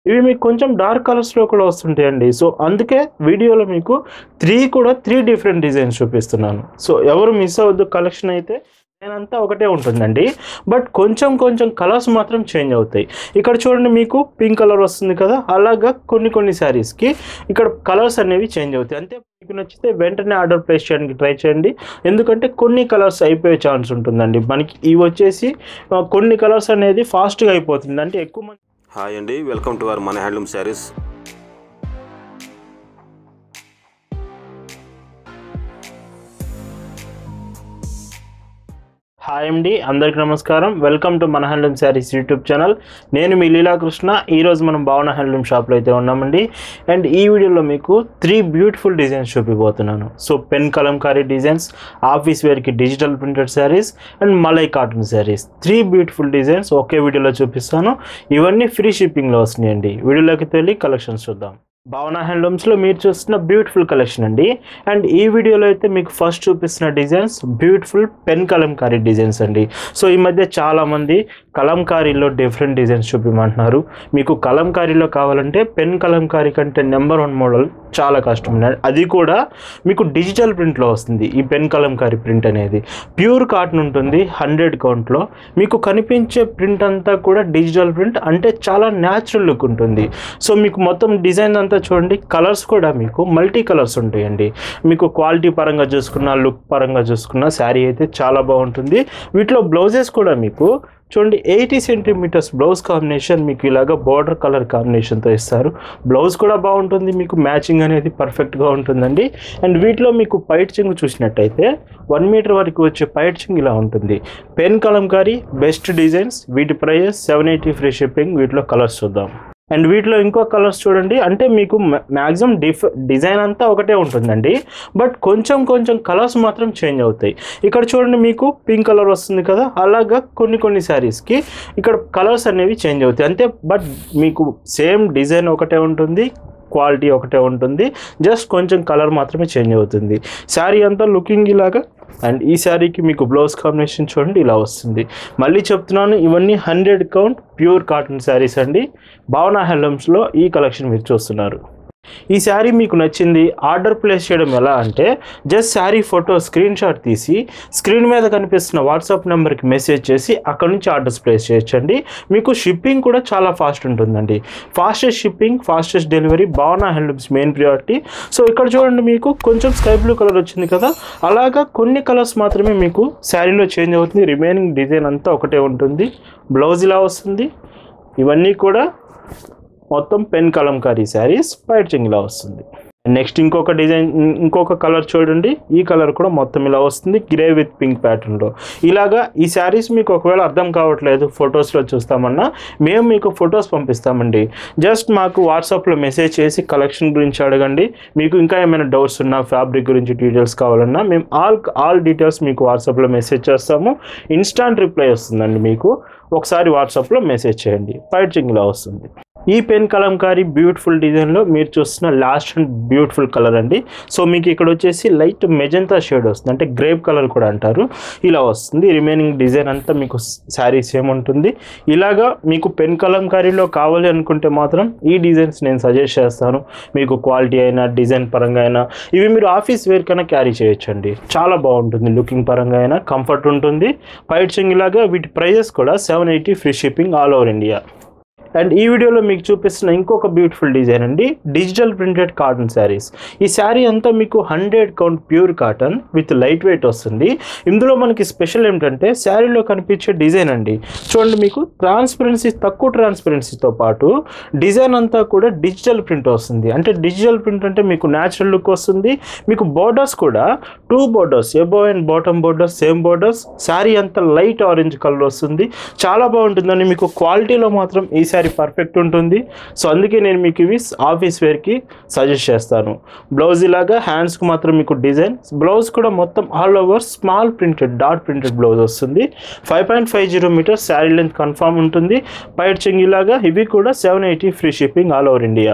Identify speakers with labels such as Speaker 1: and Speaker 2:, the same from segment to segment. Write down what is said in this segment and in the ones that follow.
Speaker 1: ఇవి మీకు కొంచెం డార్క్ కలర్స్లో కూడా వస్తుంటాయండి సో అందుకే వీడియోలో మీకు త్రీ కూడా త్రీ డిఫరెంట్ డిజైన్స్ చూపిస్తున్నాను సో ఎవరు మిస్ అవ్వద్దు కలెక్షన్ అయితే నేనంతా ఒకటే ఉంటుందండి బట్ కొంచెం కొంచెం కలర్స్ మాత్రం చేంజ్ అవుతాయి ఇక్కడ చూడండి మీకు పింక్ కలర్ వస్తుంది కదా అలాగా కొన్ని కొన్ని శారీస్కి ఇక్కడ కలర్స్ అనేవి చేంజ్ అవుతాయి అంతే మీకు నచ్చితే వెంటనే ఆర్డర్ ప్లేస్ చేయడానికి ట్రై చేయండి ఎందుకంటే కొన్ని కలర్స్ అయిపోయే ఛాన్స్ ఉంటుందండి మనకి ఇవి వచ్చేసి ఆ, కొన్ని కలర్స్ అనేది ఫాస్ట్గా అయిపోతుంది అంటే ఎక్కువ మంది
Speaker 2: హాయ్ అండి వెల్కమ్ టు అవర్ మన హ్యాండ్లూమ్ శారీస్
Speaker 1: హాయ్ అండి అందరికీ నమస్కారం వెల్కమ్ టు మన హ్యాండ్లూమ్ శారీస్ యూట్యూబ్ ఛానల్ నేను మీ లీలాకృష్ణ ఈరోజు మనం భావన హ్యాండ్లూమ్ షాప్లో అయితే ఉన్నామండి అండ్ ఈ వీడియోలో మీకు త్రీ బ్యూటిఫుల్ డిజైన్స్ చూపిపోతున్నాను so pen Kalamkari designs office వేర్కి digital printed saris and malai cotton saris three beautiful designs ఒకే వీడియోలో చూపిస్తాను ఇవన్నీ ఫ్రీ షిప్పింగ్లో వస్తున్నాయండి వీడియోలోకి వెళ్ళి కలెక్షన్స్ చూద్దాం భావన హ్యాండ్లూమ్స్లో మీరు చూస్తున్న బ్యూటిఫుల్ కలెక్షన్ అండి అండ్ ఈ వీడియోలో అయితే మీకు ఫస్ట్ చూపిస్తున్న designs beautiful pen Kalamkari designs అండి సో ఈ మధ్య చాలామంది కలంకారీలో డిఫరెంట్ డిజైన్స్ చూపిమంటున్నారు మీకు కలంకారీలో కావాలంటే పెన్ కలంకారీ కంటే నెంబర్ వన్ మోడల్ చాలా కష్టం అండి అది కూడా మీకు డిజిటల్ ప్రింట్లో వస్తుంది ఈ పెన్ కలంకారీ ప్రింట్ అనేది ప్యూర్ కాటన్ ఉంటుంది హండ్రెడ్ కౌంట్లో మీకు కనిపించే ప్రింట్ అంతా కూడా డిజిటల్ ప్రింట్ అంటే చాలా న్యాచురల్ లుక్ ఉంటుంది సో మీకు మొత్తం డిజైన్ అంతా చూడండి కలర్స్ కూడా మీకు మల్టీ కలర్స్ ఉంటాయండి మీకు క్వాలిటీ పరంగా చూసుకున్న లుక్ పరంగా చూసుకున్న శారీ అయితే చాలా బాగుంటుంది వీటిలో బ్లౌజెస్ కూడా మీకు చూడండి ఎయిటీ సెంటీమీటర్స్ బ్లౌజ్ కాంబినేషన్ మీకు ఇలాగ బార్డర్ కలర్ కాంబినేషన్తో ఇస్తారు బ్లౌజ్ కూడా బాగుంటుంది మీకు మ్యాచింగ్ అనేది పర్ఫెక్ట్గా ఉంటుందండి అండ్ వీటిలో మీకు పైట్ చింగ్ చూసినట్టయితే వన్ మీటర్ వరకు వచ్చే పైట్ చింగ్ ఇలా ఉంటుంది పెన్ కలంకారీ బెస్ట్ డిజైన్స్ వీటి price seven eighty free shipping వీటిలో కలర్స్ చూద్దాం అండ్ వీటిలో ఇంకో కలర్స్ చూడండి అంటే మీకు మ్యాక్సిమం డిఫ్ డిజైన్ అంతా ఒకటే ఉంటుందండి బట్ కొంచెం కొంచెం కలర్స్ మాత్రం చేంజ్ అవుతాయి ఇక్కడ చూడండి మీకు పింక్ కలర్ వస్తుంది కదా అలాగా కొన్ని కొన్ని శారీస్కి ఇక్కడ కలర్స్ అనేవి చేంజ్ అవుతాయి అంతే బట్ మీకు సేమ్ డిజైన్ ఒకటే ఉంటుంది క్వాలిటీ ఒకటే ఉంటుంది జస్ట్ కొంచెం కలర్ మాత్రమే చేంజ్ అవుతుంది శారీ అంతా లుకింగ్ ఇలాగా అండ్ ఈ శారీకి మీకు బ్లౌజ్ కాంబినేషన్ చూడండి ఇలా వస్తుంది మళ్ళీ చెప్తున్నాను ఇవన్నీ hundred count pure cotton saris అండి భావన హ్యాండ్లూమ్స్లో ఈ కలెక్షన్ మీరు చూస్తున్నారు ఈ శారీ మీకు నచ్చింది ఆర్డర్ ప్లేస్ చేయడం ఎలా అంటే just sari photo screenshot తీసి స్క్రీన్ మీద కనిపిస్తున్న వాట్సాప్ నెంబర్కి మెసేజ్ చేసి అక్కడ నుంచి ఆర్డర్స్ ప్లేస్ చేయొచ్చండి మీకు షిప్పింగ్ కూడా చాలా ఫాస్ట్ ఉంటుందండి fastest shipping fastest delivery Bhavana handlooms main priority so ఇక్కడ చూడండి మీకు కొంచెం స్కై బ్లూ కలర్ వచ్చింది కదా అలాగా కొన్ని కలర్స్ మాత్రమే మీకు శారీలో చేంజ్ అవుతుంది రిమైనింగ్ డిజైన్ అంతా ఒకటే ఉంటుంది బ్లౌజ్ ఇలా వస్తుంది ఇవన్నీ కూడా మొత్తం పెన్ కలంకారీ శారీస్ వైట్ చెంగిలా వస్తుంది నెక్స్ట్ ఇంకొక డిజైన్ ఇంకొక కలర్ చూడండి ఈ కలర్ కూడా మొత్తం ఇలా వస్తుంది గ్రే విత్ పింక్ ప్యాటర్న్లో ఇలాగా ఈ శారీస్ మీకు ఒకవేళ అర్థం కావట్లేదు ఫొటోస్లో చూస్తామన్నా మేము మీకు ఫొటోస్ పంపిస్తామండి జస్ట్ మాకు వాట్సాప్లో మెసేజ్ చేసి కలెక్షన్ గురించి అడగండి మీకు ఇంకా ఏమైనా డౌట్స్ ఉన్నా ఫ్యాబ్రిక్ గురించి డీటెయిల్స్ కావాలన్నా మేము ఆల్ ఆల్ డీటెయిల్స్ మీకు వాట్సాప్లో మెసేజ్ చేస్తాము ఇన్స్టాంట్ రిప్లై వస్తుందండి మీకు ఒకసారి వాట్సాప్లో మెసేజ్ చేయండి వైట్ చెంగిలా వస్తుంది ఈ పెన్ కలంకారీ బ్యూటిఫుల్ డిజైన్లో మీరు చూస్తున్న లాస్ట్ అండ్ బ్యూటిఫుల్ కలర్ అండి సో మీకు ఇక్కడ వచ్చేసి లైట్ మెజంతా షేడ్ వస్తుంది అంటే గ్రేప్ కలర్ కూడా అంటారు ఇలా వస్తుంది రిమైనింగ్ డిజైన్ అంతా మీకు శారీస్ ఏముంటుంది ఇలాగా మీకు పెన్ కలంకారీలో కావాలి అనుకుంటే మాత్రం ఈ డిజైన్స్ నేను సజెస్ట్ చేస్తాను మీకు క్వాలిటీ అయినా డిజైన్ పరంగా అయినా ఇవి మీరు ఆఫీస్ వేర్ కన్నా క్యారీ చేయొచ్చండి చాలా బాగుంటుంది లుకింగ్ పరంగా అయినా కంఫర్ట్ ఉంటుంది పైట్ చింగ్ ఇలాగా వీటి ప్రైజెస్ కూడా seven eighty free shipping all over India and ఈ వీడియోలో మీకు చూపిస్తున్న ఇంకొక బ్యూటిఫుల్ డిజైన్ అండి డిజిటల్ ప్రింటెడ్ కాటన్ శారీస్ ఈ శారీ అంతా మీకు hundred count pure cotton with light weight వస్తుంది ఇందులో మనకి స్పెషల్ ఏమిటంటే శారీలో కనిపించే డిజైన్ అండి చూడండి మీకు ట్రాన్స్పరెన్సీ తక్కువ ట్రాన్స్పరెన్సీతో పాటు డిజైన్ అంతా కూడా డిజిటల్ ప్రింట్ వస్తుంది అంటే డిజిటల్ ప్రింట్ అంటే మీకు న్యాచురల్ లుక్ వస్తుంది మీకు బోర్డర్స్ కూడా two borders above and bottom borders same borders sari అంతా లైట్ ఆరెంజ్ కలర్ వస్తుంది చాలా బాగుంటుందండి మీకు క్వాలిటీలో మాత్రం ఈ శారీ పర్ఫెక్ట్ ఉంటుంది సో అందుకే నేను మీకు ఇవి ఆఫీస్ వేర్కి సజెస్ట్ చేస్తాను బ్లౌజ్ ఇలాగా హ్యాండ్స్కి మాత్రం మీకు డిజైన్ బ్లౌజ్ కూడా మొత్తం all over small printed dot printed blouse వస్తుంది five point five zero metre sari length confirm ఉంటుంది పైట్ చెంగ్ ఇలాగా ఇవి కూడా seven eighty free shipping all over India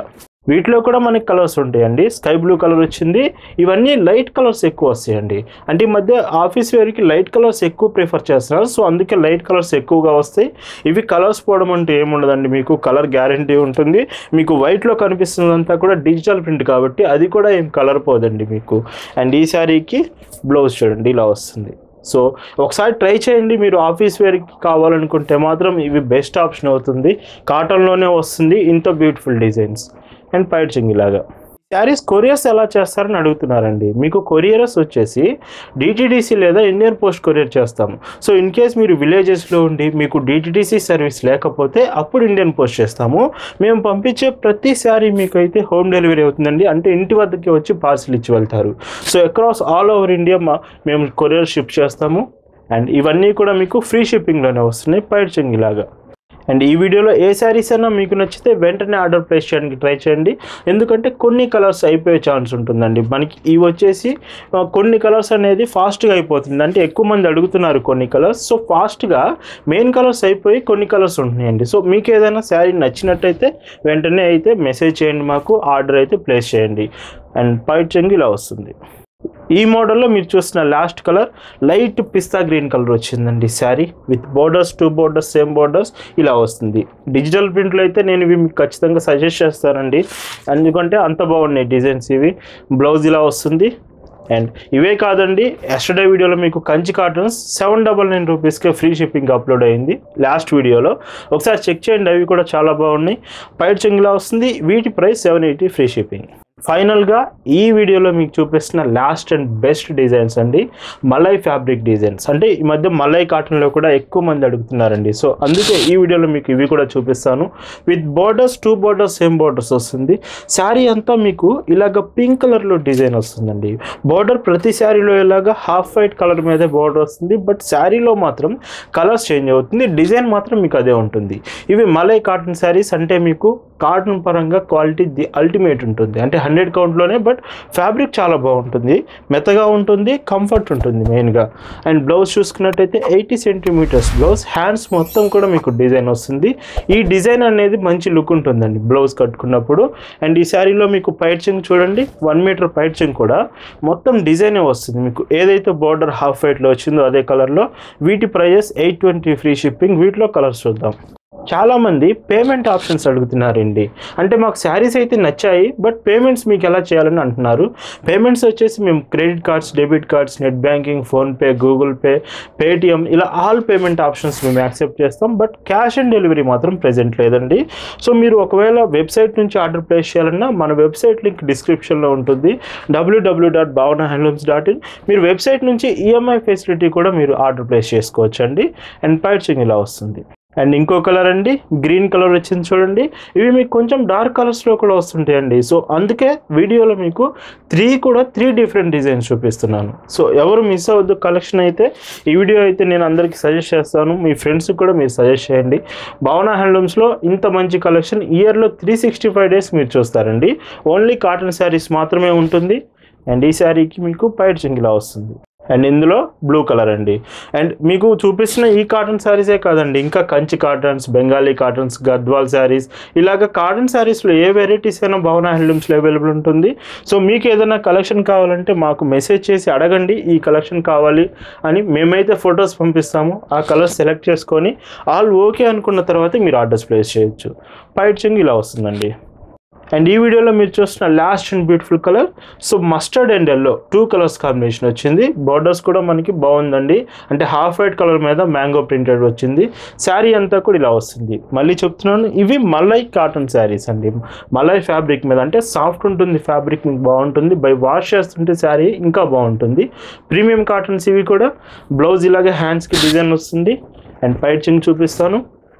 Speaker 1: వీటిలో కూడా మనకి కలర్స్ ఉంటాయండి స్కై బ్లూ కలర్ వచ్చింది ఇవన్నీ లైట్ కలర్స్ ఎక్కువ వస్తాయండి అంటే ఈ మధ్య ఆఫీస్ వేర్కి లైట్ కలర్స్ ఎక్కువ ప్రిఫర్ చేస్తున్నారు సో అందుకే లైట్ కలర్స్ ఎక్కువగా వస్తాయి ఇవి కలర్స్ పోవడం అంటే ఏముండదండి మీకు కలర్ గ్యారంటీ ఉంటుంది మీకు వైట్లో కనిపిస్తున్నదంతా కూడా డిజిటల్ ప్రింట్ కాబట్టి అది కూడా ఏం కలర్ పోదండి మీకు అండ్ ఈ శారీకి బ్లౌజ్ చూడండి ఇలా వస్తుంది సో ఒకసారి ట్రై చేయండి మీరు ఆఫీస్ వేర్కి కావాలనుకుంటే మాత్రం ఇవి బెస్ట్ ఆప్షన్ అవుతుంది కాటన్లోనే వస్తుంది ఇంత బ్యూటిఫుల్ డిజైన్స్ అండ్ పైచింగ్ ఇలాగా శారీస్ కొరియర్స్ ఎలా చేస్తారని అడుగుతున్నారండి మీకు కొరియర్స్ వచ్చేసి డిటీడీసీ లేదా ఇండియన్ పోస్ట్ కొరియర్ చేస్తాము సో ఇన్ కేస్ మీరు విలేజెస్లో ఉండి మీకు డిటీడీసీ సర్వీస్ లేకపోతే అప్పుడు ఇండియన్ పోస్ట్ చేస్తాము మేము పంపించే ప్రతి శారీ మీకు అయితే హోమ్ డెలివరీ అవుతుందండి అంటే ఇంటి వద్దకి వచ్చి పార్సిల్ ఇచ్చి వెళ్తారు so across all over India మా మేము కొరియర్ షిప్ చేస్తాము అండ్ ఇవన్నీ కూడా మీకు ఫ్రీ షిప్పింగ్లోనే వస్తున్నాయి పైడ్చింగ్ ఇలాగా అండ్ ఈ వీడియోలో ఏ శారీస్ అయినా మీకు నచ్చితే వెంటనే ఆర్డర్ ప్లేస్ చేయడానికి ట్రై చేయండి ఎందుకంటే కొన్ని కలర్స్ అయిపోయే ఛాన్స్ ఉంటుందండి మనకి ఇవి వచ్చేసి ఆ, కొన్ని కలర్స్ అనేది ఫాస్ట్గా అయిపోతుంది అంటే ఎక్కువ మంది అడుగుతున్నారు కొన్ని కలర్స్ సో ఫాస్ట్గా మెయిన్ కలర్స్ అయిపోయి కొన్ని కలర్స్ ఉంటున్నాయండి సో మీకు ఏదైనా శారీ నచ్చినట్టయితే వెంటనే అయితే మెసేజ్ చేయండి మాకు ఆర్డర్ అయితే ప్లేస్ చేయండి అండ్ పైట్ చెంగి ఇలా వస్తుంది ఈ మోడల్లో మీరు చూసిన last colour light pista green colour వచ్చిందండి sari with borders two borders same borders ఇలా వస్తుంది డిజిటల్ ప్రింట్లో అయితే నేను ఇవి మీకు ఖచ్చితంగా సజెస్ట్ చేస్తానండి ఎందుకంటే అంత బాగున్నాయి డిజైన్స్ ఇవి బ్లౌజ్ ఇలా వస్తుంది అండ్ ఇవే కాదండి ఎస్టర్డే వీడియోలో మీకు Kanchi cottons seven double nine రూపీస్కే ఫ్రీ షిప్పింగ్ అప్లోడ్ అయింది లాస్ట్ వీడియోలో ఒకసారి చెక్ చేయండి అవి కూడా చాలా బాగున్నాయి పైట్ చెంగిలా వస్తుంది వీటి price seven eighty free shipping ఫైనల్గా ఈ వీడియోలో మీకు చూపిస్తున్న లాస్ట్ అండ్ బెస్ట్ డిజైన్స్ అండి మలై ఫ్యాబ్రిక్ డిజైన్స్ అంటే ఈ మధ్య మలై కాటన్లో కూడా ఎక్కువ మంది అడుగుతున్నారండి సో అందుకే ఈ వీడియోలో మీకు ఇవి కూడా చూపిస్తాను with borders two borders same borders వస్తుంది శారీ అంతా మీకు ఇలాగ పింక్ కలర్లో డిజైన్ వస్తుందండి బోర్డర్ ప్రతి శారీలో ఇలాగ హాఫ్ వైట్ కలర్ మీద బోర్డర్ వస్తుంది బట్ శారీలో మాత్రం కలర్స్ చేంజ్ అవుతుంది డిజైన్ మాత్రం మీకు అదే ఉంటుంది ఇవి మలై కాటన్ శారీస్ అంటే మీకు కాటన్ పరంగా క్వాలిటీ ది అల్టిమేట్ ఉంటుంది అంటే హండ్రెడ్ కౌంట్లోనే బట్ ఫ్యాబ్రిక్ చాలా బాగుంటుంది మెత్తగా ఉంటుంది కంఫర్ట్ ఉంటుంది మెయిన్గా అండ్ బ్లౌజ్ చూసుకున్నట్టయితే ఎయిటీ సెంటీమీటర్స్ బ్లౌజ్ హ్యాండ్స్ మొత్తం కూడా మీకు డిజైన్ వస్తుంది ఈ డిజైన్ అనేది మంచి లుక్ ఉంటుందండి బ్లౌజ్ కట్టుకున్నప్పుడు అండ్ ఈ శారీలో మీకు పైడ్చింగ్ చూడండి వన్ మీటర్ పైడ్చింగ్ కూడా మొత్తం డిజైనే వస్తుంది మీకు ఏదైతే బార్డర్ హాఫ్ వైట్లో వచ్చిందో అదే కలర్లో వీటి prices eight twenty free shipping వీటిలో కలర్స్ చూద్దాం చాలామంది పేమెంట్ ఆప్షన్స్ అడుగుతున్నారండి అంటే మాకు శారీస్ అయితే నచ్చాయి బట్ పేమెంట్స్ మీకు ఎలా చేయాలని అంటున్నారు పేమెంట్స్ వచ్చేసి మేము credit cards debit cards net banking PhonePe Google Pay Paytm ఇలా ఆల్ పేమెంట్ ఆప్షన్స్ మేము యాక్సెప్ట్ చేస్తాం బట్ క్యాష్ ఆన్ డెలివరీ మాత్రం ప్రెజెంట్ లేదండి సో మీరు ఒకవేళ వెబ్సైట్ నుంచి ఆర్డర్ ప్లేస్ చేయాలన్నా మన వెబ్సైట్ లింక్ డిస్క్రిప్షన్లో ఉంటుంది W W W dot Bhavana handlooms dot in మీరు వెబ్సైట్ నుంచి ఈఎంఐ ఫెసిలిటీ కూడా మీరు ఆర్డర్ ప్లేస్ చేసుకోవచ్చు అండి అండ్ పైచింగ్ ఇలా వస్తుంది అండ్ ఇంకో కలర్ అండి గ్రీన్ కలర్ వచ్చింది చూడండి ఇవి మీకు కొంచెం డార్క్ కలర్స్లో కూడా వస్తుంటాయండి సో అందుకే వీడియోలో మీకు త్రీ కూడా త్రీ డిఫరెంట్ డిజైన్స్ చూపిస్తున్నాను సో ఎవరు మిస్ అవ్వద్దు కలెక్షన్ అయితే ఈ వీడియో అయితే నేను అందరికీ సజెస్ట్ చేస్తాను మీ ఫ్రెండ్స్కి కూడా మీరు సజెస్ట్ చేయండి భావన హ్యాండ్లూమ్స్లో ఇంత మంచి కలెక్షన్ ఇయర్లో త్రీ సిక్స్టీ ఫైవ్ డేస్ మీరు చూస్తారండి ఓన్లీ కాటన్ శారీస్ మాత్రమే ఉంటుంది అండ్ ఈ శారీకి మీకు పైట్ చింగిలా వస్తుంది అండ్ ఇందులో బ్లూ కలర్ అండి అండ్ మీకు చూపిస్తున్న ఈ కాటన్ శారీసే కాదండి ఇంకా కంచి కాటన్స్ బెంగాలీ కాటన్స్ గద్వాల్ శారీస్ ఇలాగ కాటన్ శారీస్లో ఏ వెరైటీస్ అయినా భవన హ్యాండ్లూమ్స్లో అవైలబుల్ ఉంటుంది సో మీకు ఏదైనా కలెక్షన్ కావాలంటే మాకు మెసేజ్ చేసి అడగండి ఈ కలెక్షన్ కావాలి అని మేమైతే ఫొటోస్ పంపిస్తాము ఆ కలర్ సెలెక్ట్ చేసుకొని ఆల్ ఓకే అనుకున్న తర్వాత మీరు ఆర్డర్స్ ప్లేస్ చేయొచ్చు పైట్ చెంగు ఇలా వస్తుందండి అండ్ ఈ వీడియోలో మీరు చూస్తున్న last and beautiful colour so mustard and yellow two colours combination వచ్చింది బార్డర్స్ కూడా మనకి బాగుందండి అంటే హాఫ్ వైట్ కలర్ మీద మ్యాంగో ప్రింటెడ్ వచ్చింది శారీ అంతా కూడా ఇలా వస్తుంది మళ్ళీ చెప్తున్నాను ఇవి మలై కాటన్ శారీస్ అండి మలై ఫ్యాబ్రిక్ మీద అంటే సాఫ్ట్ ఉంటుంది ఫ్యాబ్రిక్ మీకు బాగుంటుంది బై వాష్ చేస్తుంటే శారీ ఇంకా బాగుంటుంది ప్రీమియం కాటన్స్ ఇవి కూడా బ్లౌజ్ ఇలాగే హ్యాండ్స్కి డిజైన్ వస్తుంది అండ్ పైచింగ్ చూపిస్తాను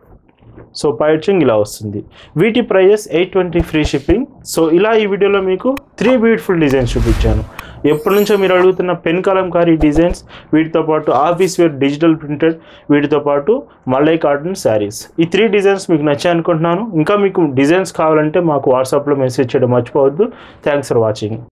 Speaker 1: సో పైచింగ్ ఇలా వస్తుంది వీటి prices eight twenty free shipping so ఇలా ఈ వీడియోలో మీకు త్రీ బ్యూటిఫుల్ డిజైన్స్ చూపించాను ఎప్పటి నుంచో మీరు అడుగుతున్న పెన్ కలంకారీ డిజైన్స్ వీటితో పాటు ఆఫీస్ వేర్ డిజిటల్ ప్రింటెడ్ వీటితో పాటు మల్లై కాటన్ శారీస్ ఈ త్రీ డిజైన్స్ మీకు నచ్చాయి అనుకుంటున్నాను ఇంకా మీకు డిజైన్స్ కావాలంటే మాకు వాట్సాప్లో మెసేజ్ చేయడం మర్చిపోవద్దు థ్యాంక్స్ ఫర్ వాచింగ్